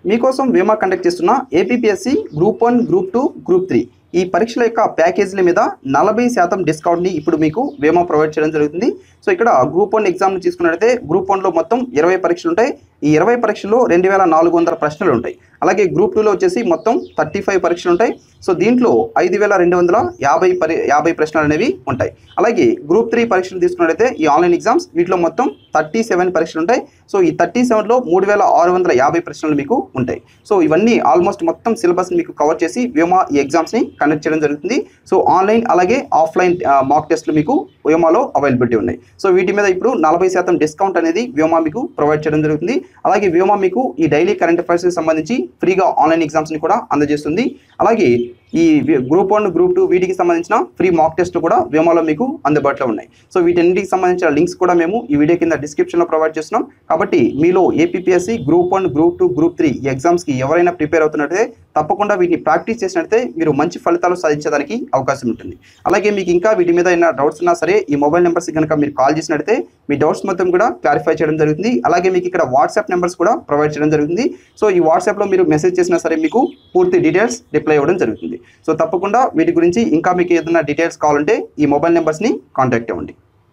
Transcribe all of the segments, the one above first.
మీకోసం వేమా కండక్ట్ చేస్తున్న APPSC group one group two group three ఈ పరీక్షల యొక్క ప్యాకేజీల మీద నలభై శాతం డిస్కౌంట్ని ఇప్పుడు మీకు వేమా ప్రొవైడ్ చేయడం జరుగుతుంది సో ఇక్కడ గ్రూప్ వన్ ఎగ్జామ్ తీసుకున్నట్లయితే గ్రూప్ వన్లో మొత్తం ఇరవై పరీక్షలు ఉంటాయి ఈ ఇరవై పరీక్షల్లో రెండు వేల నాలుగు వందల ప్రశ్నలు ఉంటాయి అలాగే గ్రూప్ టూలో వచ్చేసి మొత్తం థర్టీ ఫైవ్ పరీక్షలు ఉంటాయి సో దీంట్లో ఐదు వేల రెండు వందల యాభై పరి యాభై ప్రశ్నలు అనేవి ఉంటాయి అలాగే గ్రూప్ త్రీ పరీక్షలు తీసుకున్నట్లయితే ఈ ఆన్లైన్ ఎగ్జామ్స్ వీటిలో మొత్తం థర్టీ సెవెన్ పరీక్షలు ఉంటాయి సో ఈ థర్టీ సెవెన్లో మూడు వేల ఆరు వందల యాభై ప్రశ్నలు మీకు ఉంటాయి సో ఇవన్నీ ఆల్మోస్ట్ మొత్తం సిలబస్ మీకు కవర్ చేసి వ్యోమా ఈ ఎగ్జామ్స్ని కండక్ట్ చేయడం జరుగుతుంది సో ఆన్లైన్ అలాగే ఆఫ్లైన్ మాక్ టెస్ట్లు మీకు వ్యోమాలో అవైలబిలిటీ ఉన్నాయి సో వీటి మీద ఇప్పుడు నలభై శాతం డిస్కౌంట్ అనేది వ్యోమా మీకు ప్రొవైడ్ చేయడం జరుగుతుంది అలాగే వ్యోమా మీకు ఈ డైలీ కరెంట్ అఫైర్స్కి సంబంధించి ఫ్రీగా ఆన్లైన్ ఎగ్జామ్స్ని కూడా అందజేస్తుంది అలాగే ఈ వి- గ్రూప్ వన్ గ్రూప్ టూ వీటికి సంబంధించిన ఫ్రీ మాక్ టెస్ట్ కూడా వ్యోమాలో మీకు అందుబాటులో ఉన్నాయి సో వీటన్నిటికి సంబంధించిన లింక్స్ కూడా మేము ఈ వీడియో కింద డిస్క్రిప్షన్లో ప్రొవైడ్ చేస్తున్నాం కాబట్టి మీలో APSC group one group two group three ఈ ఎగ్జామ్స్కి ఎవరైనా ప్రిపేర్ అవుతున్నట్లయితే తప్పకుండా వీటిని ప్రాక్టీస్ చేసినట్లయితే మీరు మంచి ఫలితాలు సాధించడానికి అవకాశం ఉంటుంది అలాగే మీకు ఇంకా వీటి మీద ఏమైనా డౌట్స్ ఉన్నా సరే ఈ మొబైల్ నెంబర్స్ కనుక మీరు కాల్ చేసినట్లయితే మీ డౌట్స్ మొత్తం కూడా క్లారిఫై చేయడం జరుగుతుంది అలాగే మీకు ఇక్కడ వాట్సాప్ నెంబర్స్ కూడా ప్రొవైడ్ చేయడం జరుగుతుంది సో ఈ వాట్సాప్లో మీరు మెసేజ్ చేసినా సరే మీకు పూర్తి డీటెయిల్స్ రిప్లై ఇవ్వడం జరుగుతుంది సో తప్పకుండా వీటి గురించి ఇంకా మీకు ఏదైనా డీటెయిల్స్ కావాలంటే ఈ మొబైల్ నెంబర్స్ని కాంటాక్ట్ అవ్వండి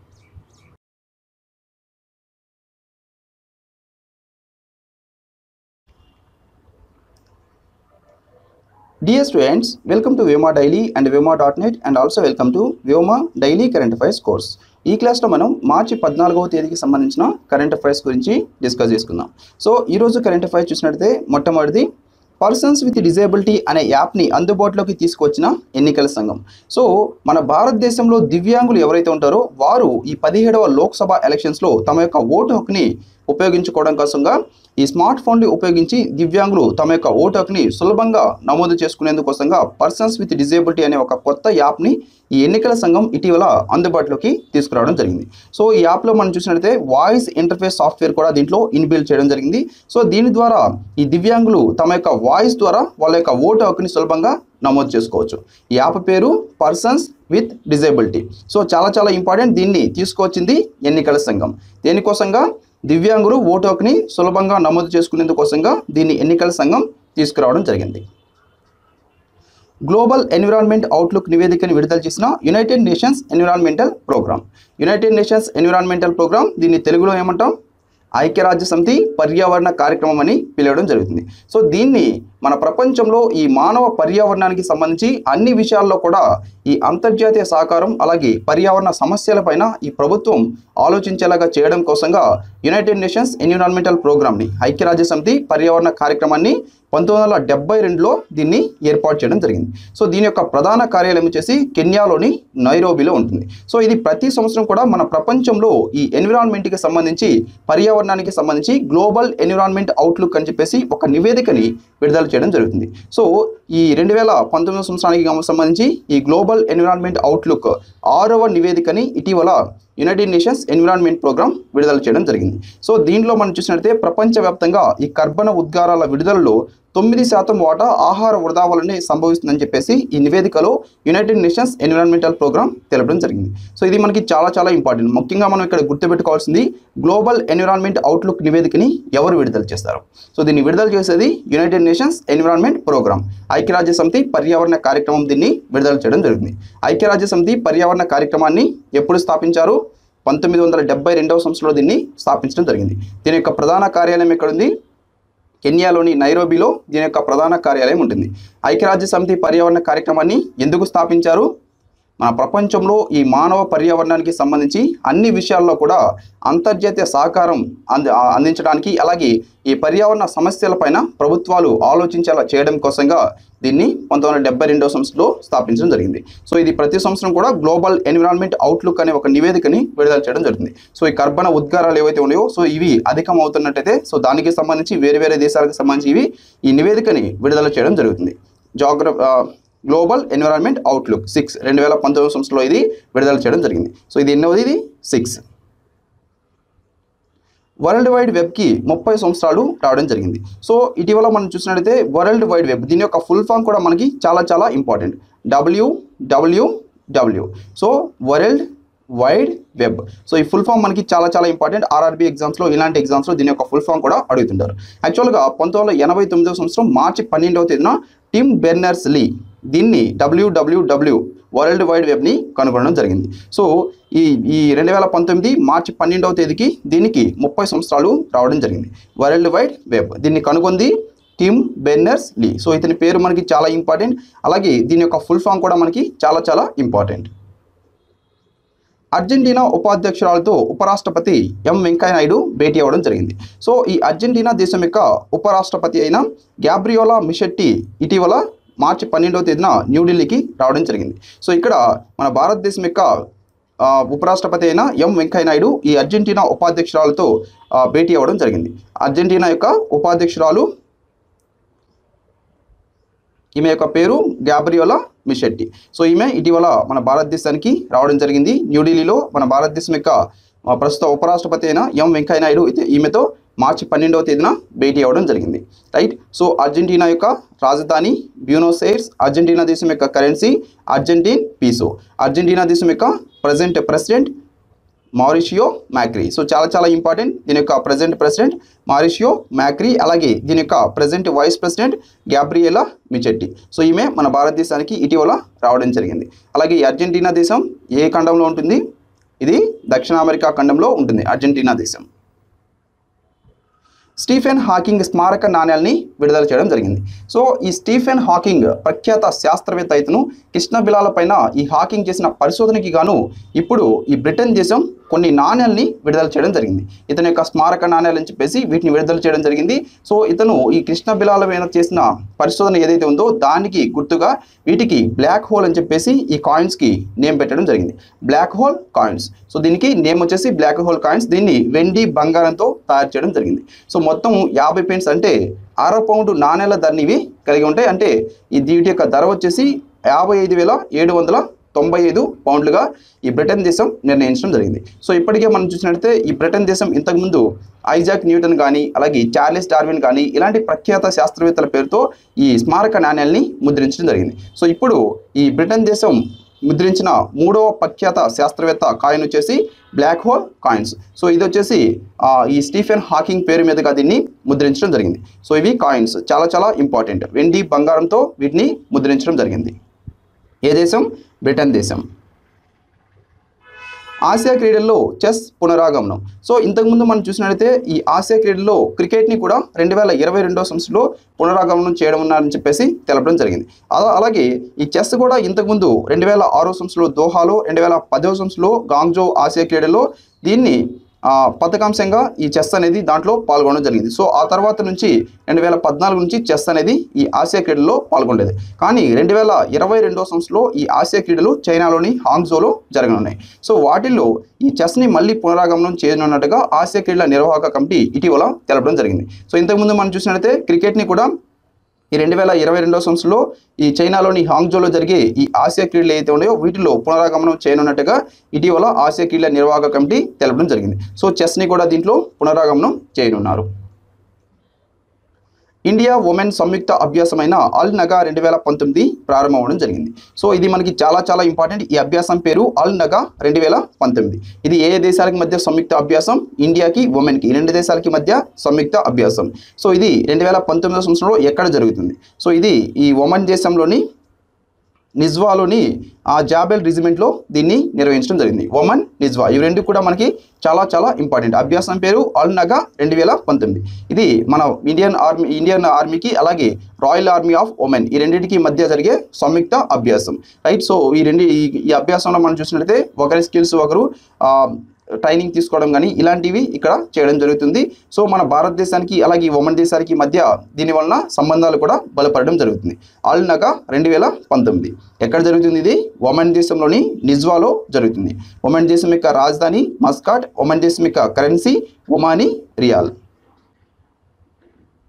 Dear students, welcome to Vyoma Daily and Vyoma.net and also welcome to Vyoma Daily Current Affairs course. ఈ క్లాస్లో మనం మార్చి పద్నాలుగవ తేదీకి సంబంధించిన కరెంట్ అఫైర్స్ గురించి డిస్కస్ చేసుకుందాం సో ఈరోజు కరెంట్ అఫైర్స్ చూసినట్లయితే మొట్టమొదటిది పర్సన్స్ విత్ డిజేబిలిటీ అనే యాప్ని అందుబాటులోకి తీసుకొచ్చిన ఎన్నికల సంఘం సో మన భారతదేశంలో దివ్యాంగులు ఎవరైతే ఉంటారో వారు ఈ పదిహేడవ లోక్సభ ఎలక్షన్స్లో తమ యొక్క ఓటు హక్కుని ఉపయోగించుకోవడం కోసంగా ఈ స్మార్ట్ ఫోన్లు ఉపయోగించి దివ్యాంగులు తమ యొక్క ఓటు హక్కుని సులభంగా నమోదు చేసుకునేందుకోసంగా పర్సన్స్ విత్ డిజేబిలిటీ అనే ఒక కొత్త యాప్ని ఈ ఎన్నికల సంఘం ఇటీవల అందుబాటులోకి తీసుకురావడం జరిగింది సో ఈ యాప్లో మనం చూసినట్లయితే వాయిస్ ఇంటర్ఫేస్ సాఫ్ట్వేర్ కూడా దీంట్లో ఇన్బిల్డ్ చేయడం జరిగింది సో దీని ద్వారా ఈ దివ్యాంగులు తమ యొక్క వాయిస్ ద్వారా వాళ్ళ యొక్క ఓటు హక్కుని సులభంగా నమోదు చేసుకోవచ్చు ఈ యాప్ పేరు పర్సన్స్ విత్ డిజేబిలిటీ సో చాలా చాలా ఇంపార్టెంట్ దీన్ని తీసుకొచ్చింది ఎన్నికల సంఘం దేనికోసంగా దివ్యాంగులు ఓటు హక్కుని సులభంగా నమోదు చేసుకునేందుకోసంగా దీన్ని ఎన్నికల సంఘం తీసుకురావడం జరిగింది గ్లోబల్ ఎన్విరాన్మెంట్ అవుట్లుక్ నివేదికను విడుదల చేసిన United Nations environmental programme United Nations environmental programme దీన్ని తెలుగులో ఏమంటాం ఐక్యరాజ్య సమితి పర్యావరణ కార్యక్రమం అని పిలవడం జరుగుతుంది సో దీన్ని మన ప్రపంచంలో ఈ మానవ పర్యావరణానికి సంబంధించి అన్ని విషయాల్లో కూడా ఈ అంతర్జాతీయ సహకారం అలాగే పర్యావరణ సమస్యలపైన ఈ ప్రభుత్వం ఆలోచించేలాగా చేయడం కోసంగా యునైటెడ్ నేషన్స్ ఎన్విరాన్మెంటల్ ప్రోగ్రామ్ని ఐక్యరాజ్య సమితి పర్యావరణ కార్యక్రమాన్ని పంతొమ్మిది వందల డెబ్బై రెండులో దీన్ని ఏర్పాటు చేయడం జరిగింది సో దీని యొక్క ప్రధాన కార్యాలయం వచ్చేసి కెన్యాలోని నైరోబిలో ఉంటుంది సో ఇది ప్రతి సంవత్సరం కూడా మన ప్రపంచంలో ఈ ఎన్విరాన్మెంట్కి సంబంధించి పర్యావరణానికి సంబంధించి గ్లోబల్ ఎన్విరాన్మెంట్ అవుట్లుక్ అని చెప్పేసి ఒక నివేదికని విడుదల చేయడం జరుగుతుంది సో ఈ రెండు వేల పంతొమ్మిది సంవత్సరానికి సంబంధించి ఈ గ్లోబల్ ఎన్విరాన్మెంట్ అవుట్లుక్ ఆరవ నివేదికని ఇటీవల యునైటెడ్ నేషన్స్ ఎన్విరాన్మెంట్ ప్రోగ్రామ్ విడుదల చేయడం జరిగింది సో దీనిలో మనం చూసినట్లయితే ప్రపంచవ్యాప్తంగా ఈ కర్బన ఉద్గారాల విడుదలలో తొమ్మిది శాతం వాటా ఆహార వృధా వల్లనే సంభవిస్తుందని చెప్పేసి ఈ నివేదికలో యునైటెడ్ నేషన్స్ ఎన్విరాన్మెంటల్ ప్రోగ్రామ్ తెలపడం జరిగింది సో ఇది మనకి చాలా చాలా ఇంపార్టెంట్ ముఖ్యంగా మనం ఇక్కడ గుర్తుపెట్టుకోవాల్సింది గ్లోబల్ ఎన్విరాన్మెంట్ అవుట్లుక్ నివేదికని ఎవరు విడుదల చేస్తారు సో దీన్ని విడుదల చేసేది యునైటెడ్ నేషన్స్ ఎన్విరాన్మెంట్ ప్రోగ్రామ్ ఐక్యరాజ్య సమితి పర్యావరణ కార్యక్రమం దీన్ని విడుదల చేయడం జరిగింది ఐక్యరాజ్య సమితి పర్యావరణ కార్యక్రమాన్ని ఎప్పుడు స్థాపించారు పంతొమ్మిది వందల డెబ్బై రెండవ సంవత్సరంలో దీన్ని స్థాపించడం జరిగింది దీని యొక్క ప్రధాన కార్యాలయం ఎక్కడుంది కెన్యాలోని నైరోబిలో దీని యొక్క ప్రధాన కార్యాలయం ఉంటుంది ఐక్యరాజ్య సమితి పర్యావరణ కార్యక్రమాన్ని ఎందుకు స్థాపించారు మన ప్రపంచంలో ఈ మానవ పర్యావరణానికి సంబంధించి అన్ని విషయాల్లో కూడా అంతర్జాతీయ సహకారం అంది ఆ- అందించడానికి అలాగే ఈ పర్యావరణ సమస్యలపైన ప్రభుత్వాలు ఆలోచించేలా చేయడం కోసంగా దీన్ని పంతొమ్మిది వందల డెబ్బై రెండవ సంవత్సరంలో స్థాపించడం జరిగింది సో ఇది ప్రతి సంవత్సరం కూడా గ్లోబల్ ఎన్విరాన్మెంట్ అవుట్లుక్ అనే ఒక నివేదికని విడుదల చేయడం జరుగుతుంది సో ఈ కర్బన ఉద్గారాలు ఏవైతే ఉన్నాయో సో ఇవి అధికం అవుతున్నట్టయితే సో దానికి సంబంధించి వేరే వేరే దేశాలకు సంబంధించి ఇవి ఈ నివేదికని విడుదల చేయడం జరుగుతుంది జాగ్రఫ్ గ్లోబల్ ఎన్విరాన్మెంట్ అవుట్లుక్ సిక్స్ రెండు వేల పంతొమ్మిది సంవత్సరంలో ఇది విడుదల చేయడం జరిగింది సో ఇది ఎన్నవది ఇది సిక్స్ వరల్డ్ వైడ్ వెబ్కి ముప్పై సంవత్సరాలు రావడం జరిగింది సో ఇటీవల మనం చూసినట్లయితే వరల్డ్ వైడ్ వెబ్ దీని యొక్క ఫుల్ ఫామ్ కూడా మనకి చాలా చాలా important W W W so world wide web so ఈ ఫుల్ ఫామ్ మనకి చాలా చాలా ఇంపార్టెంట్ ఆర్ఆర్బీ ఎగ్జామ్స్లో ఇలాంటి ఎగ్జామ్స్లో దీని యొక్క ఫుల్ ఫామ్ కూడా అడుగుతుంటారు యాక్చువల్గా పంతొమ్మిది వందల ఎనభై తొమ్మిదవ సంవత్సరం మార్చి పన్నెండవ తేదీన టిమ్ బెర్నర్స్ లీ దీన్ని డబ్ల్యూడబ్ల్యూడబ్ల్యూ వరల్డ్ వైడ్ వెబ్ని కనుగొనడం జరిగింది సో ఈ ఈ రెండు వేల పంతొమ్మిది మార్చి పన్నెండవ తేదీకి దీనికి ముప్పై సంవత్సరాలు రావడం జరిగింది వరల్డ్ వైడ్ వెబ్ దీన్ని కనుగొంది టిమ్ బెన్నర్స్ లీ సో ఇతని పేరు మనకి చాలా ఇంపార్టెంట్ అలాగే దీని యొక్క ఫుల్ ఫామ్ కూడా మనకి చాలా చాలా ఇంపార్టెంట్ అర్జెంటీనా ఉపాధ్యక్షురాలతో ఉపరాష్ట్రపతి ఎం వెంకయ్యనాయుడు భేటీ అవ్వడం జరిగింది సో ఈ అర్జెంటీనా దేశం యొక్క ఉపరాష్ట్రపతి అయిన గ్యాబ్రియోలా మిషెట్టి ఇటీవల మార్చి పన్నెండవ తేదీన న్యూఢిల్లీకి రావడం జరిగింది సో ఇక్కడ మన భారతదేశం యొక్క ఆ, ఉపరాష్ట్రపతి అయిన ఎం వెంకయ్యనాయుడు ఈ అర్జెంటీనా ఉపాధ్యక్షురాలతో ఆ, భేటీ అవ్వడం జరిగింది అర్జెంటీనా యొక్క ఉపాధ్యక్షురాలు ఈమె యొక్క పేరు గ్యాబ్రియోలా మిషెట్టి సో ఈమె ఇటీవల మన భారతదేశానికి రావడం జరిగింది న్యూఢిల్లీలో మన భారతదేశం యొక్క ఆ, ప్రస్తుత ఉపరాష్ట్రపతి అయిన ఎం వెంకయ్యనాయుడు అయితే ఈమెతో మార్చి పన్నెండవ తేదీన భేటీ అవ్వడం జరిగింది రైట్ సో అర్జెంటీనా యొక్క రాజధాని బ్యూనోస్ ఎయిర్స్ అర్జెంటీనా దేశం యొక్క కరెన్సీ అర్జెంటీన్ పీసో అర్జెంటీనా దేశం యొక్క present president Mauricio Macri so చాలా చాలా ఇంపార్టెంట్ దీని యొక్క ప్రజెంట్ ప్రెసిడెంట్ మారిషియో మ్యాక్రీ అలాగే దీని యొక్క present vice president Gabriela Michetti so ఈమె మన భారతదేశానికి ఇటీవల రావడం జరిగింది అలాగే ఈ అర్జెంటీనా దేశం ఏ ఖండంలో ఉంటుంది ఇది దక్షిణ అమెరికా ఖండంలో ఉంటుంది అర్జెంటీనా దేశం స్టీఫెన్ హాకింగ్ స్మారక నాణ్యాల్ని విడుదల చేయడం జరిగింది సో ఈ స్టీఫెన్ హాకింగ్ ప్రఖ్యాత శాస్త్రవేత్త ఇతను కృష్ణ బిలాల పైన ఈ హాకింగ్ చేసిన పరిశోధనకి గాను ఇప్పుడు ఈ బ్రిటన్ దేశం కొన్ని నాణ్యాల్ని విడుదల చేయడం జరిగింది ఇతని యొక్క స్మారక నాణ్యాలు అని చెప్పేసి వీటిని విడుదల చేయడం జరిగింది సో ఇతను ఈ కృష్ణ బిలాల పైన చేసిన పరిశోధన ఏదైతే ఉందో దానికి గుర్తుగా వీటికి బ్లాక్ హోల్ అని చెప్పేసి ఈ కాయిన్స్కి నేమ్ పెట్టడం జరిగింది బ్లాక్ హోల్ కాయిన్స్ సో దీనికి నేమ్ వచ్చేసి బ్లాక్ హోల్ కాయిన్స్ దీన్ని వెండి బంగారంతో తయారు చేయడం జరిగింది సో మొత్తం యాభై పెయింట్స్ అంటే అర పౌండ్ నాణేల ధరని ఇవి కలిగి ఉంటాయి అంటే ఈ వీటి యొక్క ధర వచ్చేసి యాభై ఐదు వేల ఏడు వందల తొంభై ఐదు పౌండ్లుగా ఈ బ్రిటన్ దేశం నిర్ణయించడం జరిగింది సో ఇప్పటికే మనం చూసినట్లయితే ఈ బ్రిటన్ దేశం ఇంతకుముందు ఐజాక్ న్యూటన్ కానీ అలాగే చార్లెస్ డార్విన్ కానీ ఇలాంటి ప్రఖ్యాత శాస్త్రవేత్తల పేరుతో ఈ స్మారక నాణ్యాల్ని ముద్రించడం జరిగింది సో ఇప్పుడు ఈ బ్రిటన్ దేశం ముద్రించిన మూడవ ప్రఖ్యాత శాస్త్రవేత్త కాయిన్ వచ్చేసి బ్లాక్ హోల్ కాయిన్స్ సో ఇది వచ్చేసి ఆ, ఈ స్టీఫెన్ హాకింగ్ పేరు మీదుగా దీన్ని ముద్రించడం జరిగింది సో ఇవి కాయిన్స్ చాలా చాలా ఇంపార్టెంట్ వెండి బంగారంతో వీటిని ముద్రించడం జరిగింది ఏ దేశం బ్రిటన్ దేశం ఆసియా క్రీడల్లో చెస్ పునరాగమనం సో ఇంతకుముందు మనం చూసినట్లయితే ఈ ఆసియా క్రీడల్లో క్రికెట్ని కూడా రెండు వేల ఇరవై రెండో సంవత్సరంలో పునరాగమనం చేయడం ఉన్నారని చెప్పేసి తెలపడం జరిగింది అలా అలాగే ఈ చెస్ కూడా ఇంతకుముందు రెండు వేల ఆరో సంవత్సరంలో దోహాలో రెండు వేల పదో సంవత్సరంలో గాంగ్జో ఆసియా క్రీడల్లో దీన్ని ఆ, పథకాంశంగా ఈ చెస్ అనేది దాంట్లో పాల్గొనడం జరిగింది సో ఆ తర్వాత నుంచి రెండు వేల పద్నాలుగు నుంచి చెస్ అనేది ఈ ఆసియా క్రీడల్లో పాల్గొనేది కానీ రెండు వేల ఇరవై రెండో సంవత్సరంలో ఈ ఆసియా క్రీడలు చైనాలోని హాంగ్జోలో జరగనున్నాయి సో వాటిల్లో ఈ చెస్ని మళ్ళీ పునరాగమనం చేయనున్నట్టుగా ఆసియా క్రీడల నిర్వాహక కమిటీ ఇటీవల తెలపడం జరిగింది సో ఇంతకుముందు మనం చూసినట్లయితే క్రికెట్ని కూడా ఈ రెండు వేల ఇరవై రెండో సంవత్సరంలో ఈ చైనాలోని హాంగ్జోలో జరిగే ఈ ఆసియా క్రీడలు ఏదైతే ఉన్నాయో వీటిలో పునరాగమనం చేయనున్నట్టుగా ఇటీవల ఆసియా క్రీడల నిర్వాహక కమిటీ తెలపడం జరిగింది సో చెస్ని కూడా దీంట్లో పునరాగమనం చేయనున్నారు ఇండియా ఉమెన్ సంయుక్త అభ్యాసమైన అల్ నగా రెండు వేల పంతొమ్మిది ప్రారంభం అవ్వడం జరిగింది సో ఇది మనకి చాలా చాలా ఇంపార్టెంట్ ఈ అభ్యాసం పేరు అల్ నగా రెండు వేల పంతొమ్మిది ఇది ఏ ఏ దేశాలకి మధ్య సంయుక్త అభ్యాసం ఇండియాకి ఉమెన్కి ఈ రెండు దేశాలకి మధ్య సంయుక్త అభ్యాసం సో ఇది రెండు వేల పంతొమ్మిదో సంవత్సరంలో ఎక్కడ జరుగుతుంది సో ఇది ఈ ఒమన్ దేశంలోని నిజ్వాలోని ఆ జాబెల్ రిజిమెంట్లో దీన్ని నిర్వహించడం జరిగింది ఒమన్ నిజ్వా ఇవి రెండు కూడా మనకి చాలా చాలా ఇంపార్టెంట్ అభ్యాసం పేరు అల్ నగా రెండు వేల పంతొమ్మిది ఇది మన ఇండియన్ ఆర్మీ ఇండియన్ ఆర్మీకి అలాగే రాయల్ ఆర్మీ ఆఫ్ ఒమెన్ ఈ రెండింటికి మధ్య జరిగే సంయుక్త అభ్యాసం రైట్ సో ఈ రెండు ఈ ఈ అభ్యాసంలో మనం చూసినట్లయితే ఒకరి స్కిల్స్ ఒకరు ఆ, ట్రైనింగ్ తీసుకోవడం కానీ ఇలాంటివి ఇక్కడ చేయడం జరుగుతుంది సో మన భారతదేశానికి అలాగే ఈ ఒమన్ దేశానికి మధ్య దీని వలన సంబంధాలు కూడా బలపడడం జరుగుతుంది ఆల్ నగా రెండు వేల పంతొమ్మిది ఎక్కడ జరుగుతుంది ఇది ఒమన్ దేశంలోని నిజ్వాలో జరుగుతుంది ఒమన్ దేశం యొక్క రాజధాని మస్కాట్ ఒమన్ దేశం యొక్క కరెన్సీ ఒమానీ రియాల్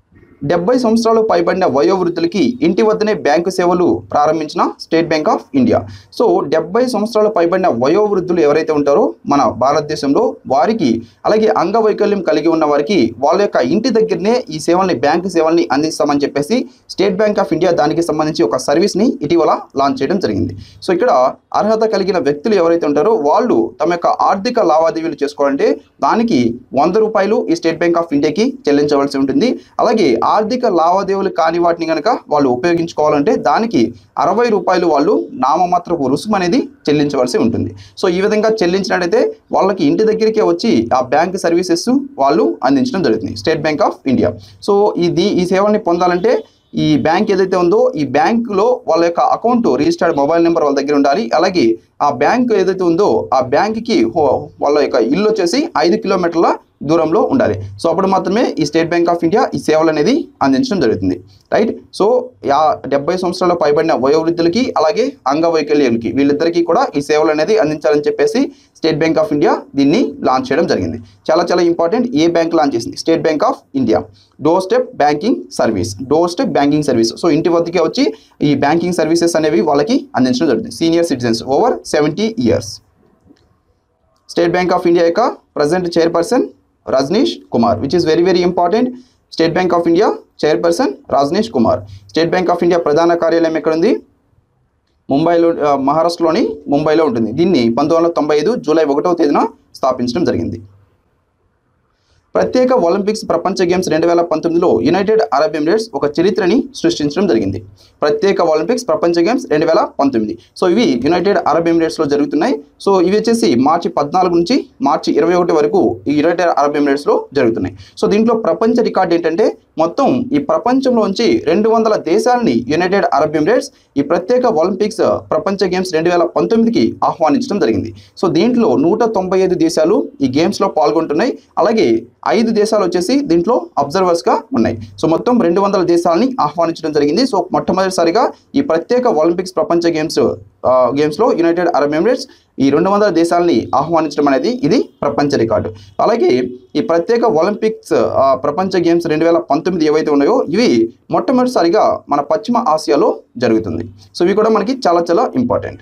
డెబ్బై సంవత్సరాలు పైబడిన వయోవృద్ధులకి ఇంటి వద్దనే బ్యాంకు సేవలు ప్రారంభించిన State Bank of India so డెబ్బై సంవత్సరాలు పైబడిన వయోవృద్ధులు ఎవరైతే ఉంటారో మన భారతదేశంలో వారికి అలాగే అంగవైకల్యం కలిగి ఉన్న వారికి వాళ్ళ యొక్క ఇంటి దగ్గరనే ఈ సేవల్ని బ్యాంకు సేవల్ని అందిస్తామని చెప్పేసి స్టేట్ బ్యాంక్ ఆఫ్ ఇండియా దానికి సంబంధించి ఒక సర్వీస్ని ఇటీవల లాంచ్ చేయడం జరిగింది సో ఇక్కడ అర్హత కలిగిన వ్యక్తులు ఎవరైతే ఉంటారో వాళ్ళు తమ యొక్క ఆర్థిక లావాదేవీలు చేసుకోవాలంటే దానికి వంద రూపాయలు ఈ స్టేట్ బ్యాంక్ ఆఫ్ ఇండియాకి చెల్లించవలసి ఉంటుంది అలాగే ఆర్థిక లావాదేవీలు కాని వాటిని కనుక వాళ్ళు ఉపయోగించుకోవాలంటే దానికి అరవై రూపాయలు వాళ్ళు నామమాత్రపు రుసుము అనేది చెల్లించవలసి ఉంటుంది సో ఈ విధంగా చెల్లించినట్టయితే వాళ్ళకి ఇంటి దగ్గరికే వచ్చి ఆ బ్యాంక్ సర్వీసెస్ వాళ్ళు అందించడం జరుగుతుంది State Bank of India so ఇది ఈ సేవల్ని పొందాలంటే ఈ బ్యాంక్ ఏదైతే ఉందో ఈ బ్యాంకులో వాళ్ళ యొక్క అకౌంట్ రిజిస్టర్డ్ మొబైల్ నెంబర్ వాళ్ళ దగ్గర ఉండాలి అలాగే ఆ బ్యాంక్ ఏదైతే ఉందో ఆ బ్యాంక్కి హో- వాళ్ళ యొక్క ఇల్లు వచ్చేసి ఐదు కిలోమీటర్ల దూరంలో ఉండాలి సో అప్పుడు మాత్రమే ఈ స్టేట్ బ్యాంక్ ఆఫ్ ఇండియా ఈ సేవలు అనేది అందించడం జరుగుతుంది రైట్ సో యా డెబ్బై సంవత్సరాల పైబడిన వయోవృద్ధులకి అలాగే అంగవైకల్యులకి వీళ్ళిద్దరికీ కూడా ఈ సేవలు అనేది అందించాలని చెప్పేసి స్టేట్ బ్యాంక్ ఆఫ్ ఇండియా దీన్ని లాంచ్ చేయడం జరిగింది చాలా చాలా ఇంపార్టెంట్ ఏ బ్యాంక్ లాంచ్ చేసింది State Bank of India door step banking service door step banking service so ఇంటి వద్దకే వచ్చి ఈ బ్యాంకింగ్ సర్వీసెస్ అనేవి వాళ్ళకి అందించడం జరుగుతుంది senior citizens over seventy years State Bank of India యొక్క present chairperson Rajnish Kumar which is very very important State Bank of India chairperson Rajnish Kumar State Bank of India ప్రధాన కార్యాలయం ఎక్కడుంది ముంబైలో ఆ, మహారాష్ట్రలోని ముంబైలో ఉంటుంది దీన్ని పంతొమ్మిది వందల తొంభై ఐదు జూలై ఒకటవ తేదీన స్థాపించడం జరిగింది ప్రత్యేక ఒలింపిక్స్ ప్రపంచ గేమ్స్ రెండు వేల పంతొమ్మిదిలో యునైటెడ్ అరబ్ ఎమిరేట్స్ ఒక చరిత్రని సృష్టించడం జరిగింది ప్రత్యేక ఒలింపిక్స్ ప్రపంచ గేమ్స్ రెండు వేల పంతొమ్మిది సో ఇవి యునైటెడ్ అరబ్ ఎమిరేట్స్లో జరుగుతున్నాయి సో ఇవి వచ్చేసి మార్చి పద్నాలుగు నుంచి మార్చి ఇరవై ఒకటి వరకు ఈ యునైటెడ్ అరబ్ ఎమిరేట్స్లో జరుగుతున్నాయి సో దీంట్లో ప్రపంచ రికార్డ్ ఏంటంటే మొత్తం ఈ ప్రపంచంలోంచి రెండు వందల దేశాలని యునైటెడ్ అరబ్ ఎమిరేట్స్ ఈ ప్రత్యేక ఒలింపిక్స్ ప్రపంచ గేమ్స్ రెండు వేల పంతొమ్మిదికి ఆహ్వానించడం జరిగింది సో దీంట్లో నూట తొంభై ఐదు దేశాలు ఈ గేమ్స్లో పాల్గొంటున్నాయి అలాగే ఐదు దేశాలు వచ్చేసి దీంట్లో అబ్జర్వర్స్గా ఉన్నాయి సో మొత్తం రెండు వందల దేశాలని ఆహ్వానించడం జరిగింది సో మొట్టమొదటిసారిగా ఈ ప్రత్యేక ఒలింపిక్స్ ప్రపంచ గేమ్స్ ఆ, గేమ్స్లో యునైటెడ్ అరబ్ ఎమిరేట్స్ ఈ రెండు వందల దేశాలని ఆహ్వానించడం అనేది ఇది ప్రపంచ రికార్డు అలాగే ఈ ప్రత్యేక ఒలింపిక్స్ ఆ, ప్రపంచ గేమ్స్ రెండు వేల పంతొమ్మిది ఏవైతే ఉన్నాయో ఇవి మొట్టమొదటిసారిగా మన పశ్చిమ ఆసియాలో జరుగుతుంది సో ఇవి కూడా మనకి చాలా చాలా ఇంపార్టెంట్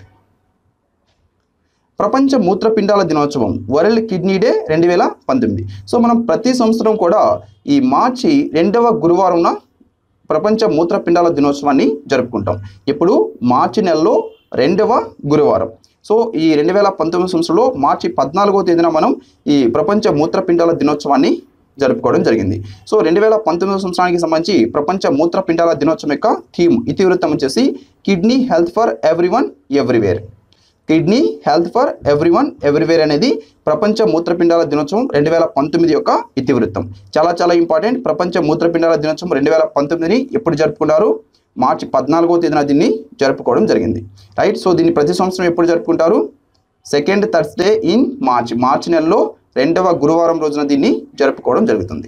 ప్రపంచ మూత్రపిండాల దినోత్సవం వరల్డ్ కిడ్నీ డే రెండు వేల పంతొమ్మిది సో మనం ప్రతి సంవత్సరం కూడా ఈ మార్చి రెండవ గురువారంన ప్రపంచ మూత్రపిండాల దినోత్సవాన్ని జరుపుకుంటాం ఇప్పుడు మార్చి నెలలో రెండవ గురువారం సో ఈ రెండు వేల పంతొమ్మిది సంవత్సరంలో మార్చి పద్నాలుగో తేదీన మనం ఈ ప్రపంచ మూత్రపిండాల దినోత్సవాన్ని జరుపుకోవడం జరిగింది సో రెండు వేల పంతొమ్మిది సంవత్సరానికి సంబంధించి ప్రపంచ మూత్రపిండాల దినోత్సవం యొక్క థీమ్ ఇతివృత్తం వచ్చేసి kidney health for everyone everywhere kidney health for everyone everywhere అనేది ప్రపంచ మూత్రపిండాల దినోత్సవం రెండు వేల పంతొమ్మిది యొక్క ఇతివృత్తం చాలా చాలా ఇంపార్టెంట్ ప్రపంచ మూత్రపిండాల దినోత్సవం రెండు వేల పంతొమ్మిదిని ఎప్పుడు జరుపుకున్నారు మార్చి పద్నాలుగో తేదీన దీన్ని జరుపుకోవడం జరిగింది రైట్ సో దీన్ని ప్రతి సంవత్సరం ఎప్పుడు జరుపుకుంటారు సెకండ్ థర్స్డే ఇన్ మార్చ్ మార్చి నెలలో రెండవ గురువారం రోజున దీన్ని జరుపుకోవడం జరుగుతుంది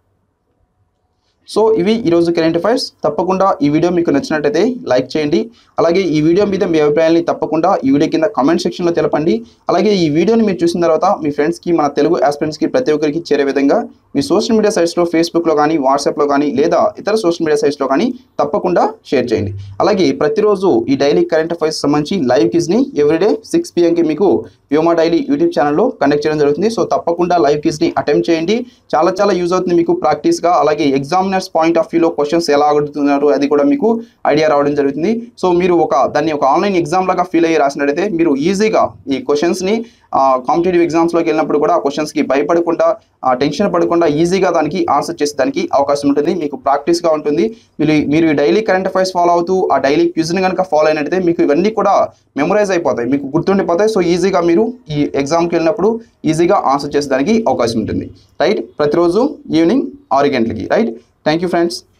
సో ఇవి ఈరోజు కరెంట్ అఫైర్స్ తప్పకుండా ఈ వీడియో మీకు నచ్చినట్టయితే లైక్ చేయండి అలాగే ఈ వీడియో మీద మీ అభిప్రాయాన్ని తప్పకుండా ఈ వీడియో కింద కామెంట్ సెక్షన్లో తెలపండి అలాగే ఈ వీడియోని మీరు చూసిన తర్వాత మీ ఫ్రెండ్స్కి మన తెలుగు ఆస్పిరెంట్స్కి ప్రతి ఒక్కరికి చేరే విధంగా మీ సోషల్ మీడియా సైట్స్లో ఫేస్బుక్లో కానీ వాట్సాప్లో కానీ లేదా ఇతర సోషల్ మీడియా సైట్స్లో కానీ తప్పకుండా షేర్ చేయండి అలాగే ప్రతిరోజు ఈ డైలీ కరెంట్ అఫైర్స్ సంబంధించి లైవ్ క్విజ్ని ఎవ్రీడే సిక్స్ పిఎంకి మీకు వ్యోమా డైలీ యూట్యూబ్ ఛానల్లో కండక్ట్ చేయడం జరుగుతుంది సో తప్పకుండా లైవ్ క్విజ్ని అటెంప్ట్ చేయండి చాలా చాలా యూజ్ అవుతుంది మీకు ప్రాక్టీస్గా అలాగే ఎగ్జామినర్స్ పాయింట్ ఆఫ్ వ్యూలో క్వశ్చన్స్ ఎలా అడుగుతున్నారు అది కూడా మీకు ఐడియా రావడం జరుగుతుంది సో మీరు ఒక దాన్ని ఒక ఆన్లైన్ ఎగ్జామ్ లాగా ఫీల్ అయ్యి రాసినట్టయితే మీరు ఈజీగా ఈ క్వశ్చన్స్ని కాంపిటేటివ్ ఎగ్జామ్స్లోకి వెళ్ళినప్పుడు కూడా ఆ క్వశ్చన్స్కి భయపడకుండా ఆ టెన్షన్ పడకుండా ఈజీగా దానికి ఆన్సర్ చేసేదానికి అవకాశం ఉంటుంది మీకు ప్రాక్టీస్గా ఉంటుంది మీరు మీరు డైలీ కరెంట్ అఫైర్స్ ఫాలో అవుతూ ఆ డైలీ క్విజ్ని కనుక ఫాలో అయినట్టయితే మీకు ఇవన్నీ కూడా మెమరైజ్ అయిపోతాయి మీకు గుర్తుండిపోతాయి సో ఈజీగా మీరు ఈ ఎగ్జామ్కి వెళ్ళినప్పుడు ఈజీగా ఆన్సర్ చేసేదానికి అవకాశం ఉంటుంది రైట్ ప్రతిరోజు ఈవినింగ్ ఆరు గంటలకి రైట్ థ్యాంక్ యూ ఫ్రెండ్స్